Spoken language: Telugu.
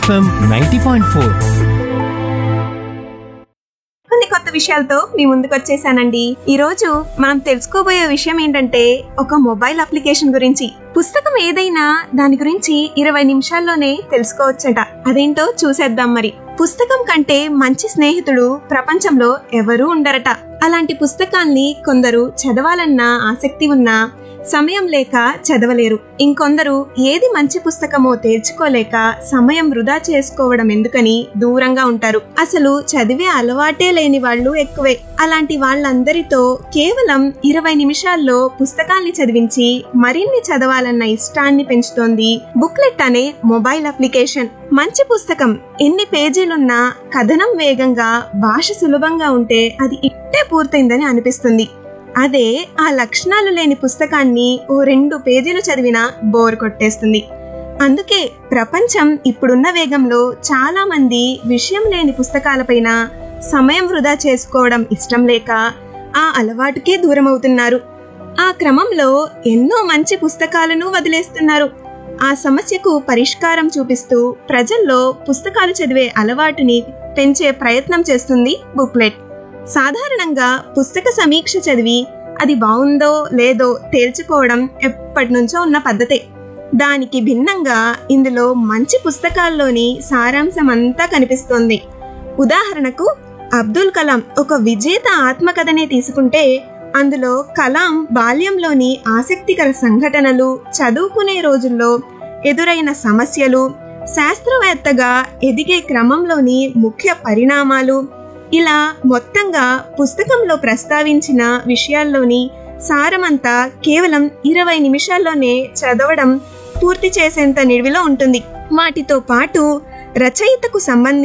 ఎఫ్ఎం నైంటీ పాయింట్ ఫోర్ కొన్ని కొత్త విషయాలతో మీ ముందుకు వచ్చేసానండి ఈ రోజు మనం తెలుసుకోబోయే విషయం ఏంటంటే ఒక మొబైల్ అప్లికేషన్ గురించి పుస్తకం ఏదైనా దాని గురించి ఇరవై నిమిషాల్లోనే తెలుసుకోవచ్చట అదేంటో చూసేద్దాం మరి పుస్తకం కంటే మంచి స్నేహితుడు ప్రపంచంలో ఎవరూ ఉండరట అలాంటి పుస్తకాల్ని కొందరు చదవాలన్న ఆసక్తి ఉన్నా సమయం లేక చదవలేరు ఇంకొందరు ఏది మంచి పుస్తకమో తేల్చుకోలేక సమయం వృధా చేసుకోవడం ఎందుకని దూరంగా ఉంటారు అసలు చదివే అలవాటే లేని వాళ్ళు ఎక్కువే అలాంటి వాళ్ళందరితో కేవలం ఇరవై నిమిషాల్లో పుస్తకాల్ని చదివించి మరిన్ని చదవాలన్న ఇష్టాన్ని పెంచుతోంది బుక్లెట్ అనే మొబైల్ అప్లికేషన్ మంచి పుస్తకం ఎన్ని పేజీలున్నా కథనం వేగంగా భాష సులభంగా ఉంటే అది ఇట్టే పూర్తయిందని అనిపిస్తుంది అదే ఆ లక్షణాలు లేని పుస్తకాన్ని ఓ రెండు పేజీలు చదివినా బోర్ కొట్టేస్తుంది అందుకే ప్రపంచం ఇప్పుడున్న వేగంలో చాలా మంది విషయం లేని పుస్తకాలపైన సమయం వృధా చేసుకోవడం ఇష్టం లేక ఆ అలవాటుకే దూరం అవుతున్నారు ఆ క్రమంలో ఎన్నో మంచి పుస్తకాలను వదిలేస్తున్నారు ఆ సమస్యకు పరిష్కారం చూపిస్తూ ప్రజల్లో పుస్తకాలు చదివే అలవాటుని పెంచే ప్రయత్నం చేస్తుంది బుక్లెట్ సాధారణంగా పుస్తక సమీక్ష చదివి అది బాగుందో లేదో తేల్చుకోవడం ఎప్పటి నుంచో ఉన్న పద్ధతే దానికి భిన్నంగా ఇందులో మంచి పుస్తకాల్లోని సారాంశం అంతా కనిపిస్తోంది ఉదాహరణకు అబ్దుల్ కలాం ఒక విజేత ఆత్మకథనే తీసుకుంటే అందులో కలాం బాల్యంలోని ఆసక్తికర సంఘటనలు చదువుకునే రోజుల్లో ఎదురైన సమస్యలు శాస్త్రవేత్తగా ఎదిగే క్రమంలోని ముఖ్య పరిణామాలు ఇలా మొత్తంగా పుస్తకంలో ప్రస్తావించిన విషయాల్లోని సారమంతా కేవలం ఇరవై నిమిషాల్లోనే చదవడం పూర్తి చేసేంత నిడివిలో ఉంటుంది వాటితో పాటు రచయితకు సంబంధించి